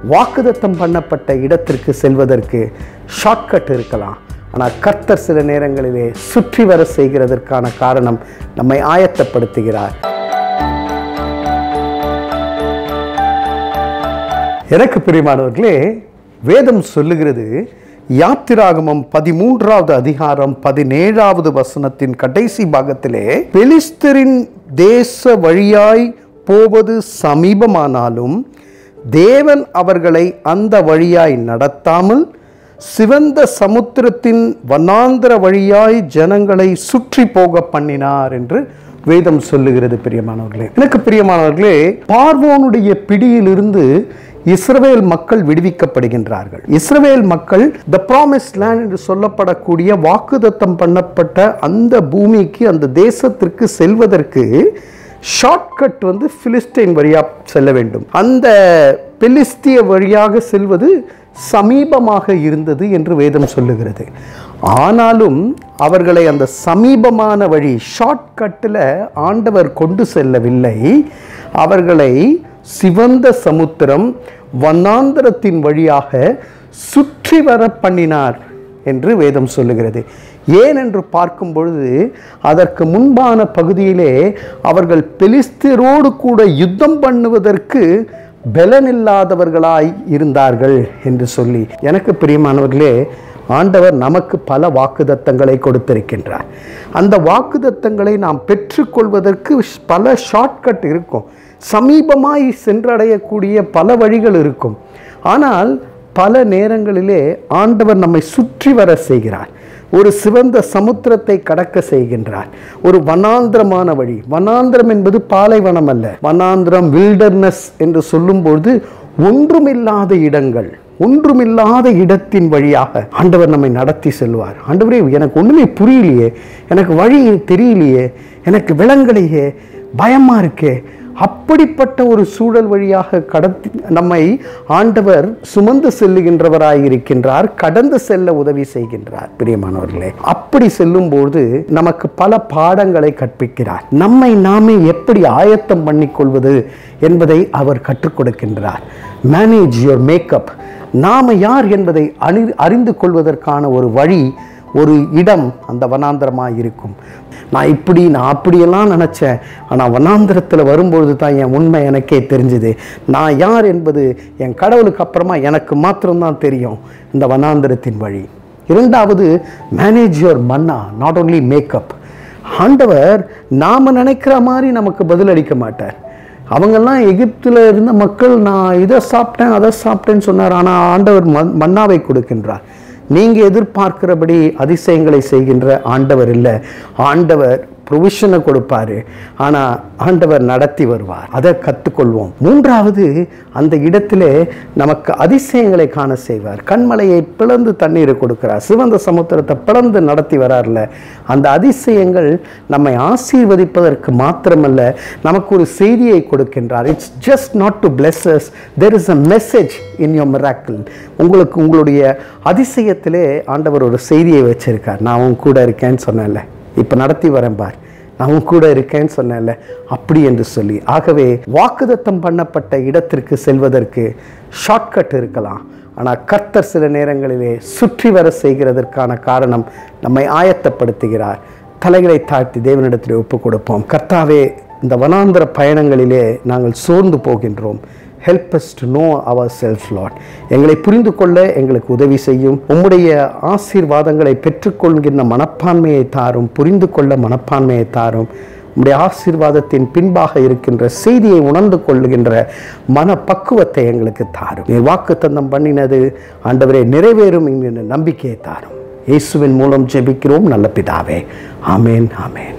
வாக்குதத்தம் பண்ணப்பட்ட இடத்திற்கு செல்வதற்கு ஷார்ட்கட் இருக்கலாம் ஆனால் கர்த்தர் சில நேரங்களிலே சுற்றி வர செய்கிறதற்கான காரணம் நம்மை ஆயத்தப்படுத்துகிறார் எனக்கு பிரியமானவர்களே வேதம் சொல்லுகிறது யாத்திராகமம் பதிமூன்றாவது அதிகாரம் பதினேழாவது வசனத்தின் கடைசி பாகத்திலே பெலிஸ்தரின் தேச வழியாய் போவது சமீபமானாலும் தேவன் அவர்களை அந்த வழியாய் நடத்தாமல் சிவந்த சமுத்திரத்தின் வனாந்திர வழியாய் ஜனங்களை சுற்றி போக பண்ணினார் என்று வேதம் சொல்லுகிறது பிரியமானவர்களே எனக்கு பிரியமானவர்களே பார்வோனுடைய பிடியிலிருந்து இஸ்ரவேல் மக்கள் விடுவிக்கப்படுகின்றார்கள் இஸ்ரவேல் மக்கள் த ப்ராமிஸ் லேண்ட் என்று சொல்லப்படக்கூடிய வாக்குதத்தம் பண்ணப்பட்ட அந்த பூமிக்கு அந்த தேசத்திற்கு செல்வதற்கு ஷார்ட்கட் வந்து பிலிஸ்டைன் வழியாக செல்ல வேண்டும் அந்த பெலிஸ்திய வழியாக செல்வது சமீபமாக இருந்தது என்று வேதம் சொல்லுகிறது ஆனாலும் அவர்களை அந்த சமீபமான வழி ஷார்ட்கட்டில் ஆண்டவர் கொண்டு செல்லவில்லை அவர்களை சிவந்த சமுத்திரம் வனாந்தரத்தின் வழியாக சுற்றி வர பண்ணினார் என்று வேதம் சொல்லுகிறது ஏன் என்று பார்க்கும் பொழுது அதற்கு முன்பான பகுதியிலே அவர்கள் பெலிஸ்தரோடு கூட யுத்தம் பண்ணுவதற்கு பலனில்லாதவர்களாய் இருந்தார்கள் என்று சொல்லி எனக்கு பிரியமானவர்களே ஆண்டவர் நமக்கு பல வாக்குதத்தங்களை கொடுத்திருக்கின்றார் அந்த வாக்குதத்தங்களை நாம் பெற்றுக்கொள்வதற்கு பல ஷார்ட்கட் இருக்கும் சமீபமாய் சென்றடையக்கூடிய பல வழிகள் இருக்கும் ஆனால் பல நேரங்களிலே ஆண்டவர் நம்மை சுற்றி வர செய்கிறார் ஒரு சிவந்த சமுத்திரத்தை கடக்க செய்கின்றார் ஒரு வனாந்திரமான வழி வனாந்திரம் என்பது பாலைவனம் அல்ல வனாந்திரம் வில்டர்னஸ் என்று சொல்லும்போது ஒன்றுமில்லாத இடங்கள் ஒன்றுமில்லாத இடத்தின் வழியாக ஆண்டவர் நம்மை நடத்தி செல்வார் ஆண்டவரே எனக்கு ஒன்றுமே புரியலையே எனக்கு வழி தெரியலையே எனக்கு விளங்கலையே பயமா இருக்கே அப்படிப்பட்ட ஒரு சூழல் வழியாக கடத்தி நம்மை ஆண்டவர் சுமந்து செல்லுகின்றவராய் இருக்கின்றார் கடந்து செல்ல உதவி செய்கின்றார் பிரியமானவர்களே அப்படி செல்லும்போது நமக்கு பல பாடங்களை கற்பிக்கிறார் நம்மை நாமே எப்படி ஆயத்தம் பண்ணிக்கொள்வது என்பதை அவர் கற்றுக் கொடுக்கின்றார் மேனேஜ் யுவர் மேக்கப் நாம யார் என்பதை அறி அறிந்து கொள்வதற்கான ஒரு வழி ஒரு இடம் அந்த வனாந்திரமாக இருக்கும் நான் இப்படி நான் அப்படியெல்லாம் நினச்சேன் ஆனால் வனாந்திரத்தில் வரும்பொழுது தான் என் உண்மை எனக்கே தெரிஞ்சுது நான் யார் என்பது என் கடவுளுக்கு அப்புறமா எனக்கு மாத்திரம்தான் தெரியும் இந்த வனாந்திரத்தின் வழி இரண்டாவது manage your manna not only makeup ஆண்டவர் நாம் நினைக்கிற மாதிரி நமக்கு பதிலளிக்க மாட்டார் அவங்கெல்லாம் எகிப்தில் இருந்த மக்கள் நான் இதை சாப்பிட்டேன் அதை சாப்பிட்டேன்னு சொன்னார் ஆனால் ஆண்டவர் மன் மன்னாவை கொடுக்கின்றார் நீங்கள் எதிர்பார்க்கிறபடி அதிசயங்களை செய்கின்ற ஆண்டவர் இல்லை ஆண்டவர் ப்ரொவிஷனை கொடுப்பாரு ஆனால் ஆண்டவர் நடத்தி வருவார் அதை கற்றுக்கொள்வோம் மூன்றாவது அந்த இடத்திலே நமக்கு அதிசயங்களை காண செய்வார் கண்மலையை பிளந்து தண்ணீரை கொடுக்கிறார் சிவந்த சமுத்திரத்தை பிளந்து நடத்தி வரார்ல அந்த அதிசயங்கள் நம்மை ஆசீர்வதிப்பதற்கு மாத்திரமல்ல நமக்கு ஒரு செய்தியை கொடுக்கின்றார் it's just not to bless us there is a message in your miracle உங்களுக்கு உங்களுடைய அதிசயத்திலே ஆண்டவர் ஒரு செய்தியை வச்சிருக்கார் நான் உன் கூட இருக்கேன்னு சொன்னேன்ல இப்போ நடத்தி வரேன் பார் நான் உன் கூட இருக்கேன்னு சொன்னேன்ல அப்படி என்று சொல்லி ஆகவே வாக்குதத்தம் பண்ணப்பட்ட இடத்திற்கு செல்வதற்கு ஷார்ட்கட் இருக்கலாம் ஆனால் கர்த்தர் சில நேரங்களிலே சுற்றி வர செய்கிறதற்கான காரணம் நம்மை ஆயத்தப்படுத்துகிறார் தலைகளை தாழ்த்தி தேவனிடத்தில் ஒப்பு கொடுப்போம் கர்த்தாவே இந்த வனாந்திர பயணங்களிலே நாங்கள் சோர்ந்து போகின்றோம் help us to know our self Lord எங்களை புரிந்து கொள்ள எங்களுக்கு உதவி செய்யும் உம்முடைய ஆசீர்வாதங்களை பெற்றுக்கொள்கின்ற மனப்பான்மையை தாரும் புரிந்து கொள்ள மனப்பான்மையை தாரும் உம்முடைய ஆசீர்வாதத்தின் பின்பாக இருக்கின்ற செய்தியை உணர்ந்து கொள்ளுகின்ற மன பக்குவத்தை எங்களுக்கு தாரும் நீர் வாக்கு தந்தம் பண்ணினது ஆண்டவரே நிறைவேறும் என்கின்ற நம்பிக்கையை தாரும் இயேசுவின் மூலம் ஜெபிக்கிறோம் நல்ல பிதாவே ஆமேன் ஆமேன்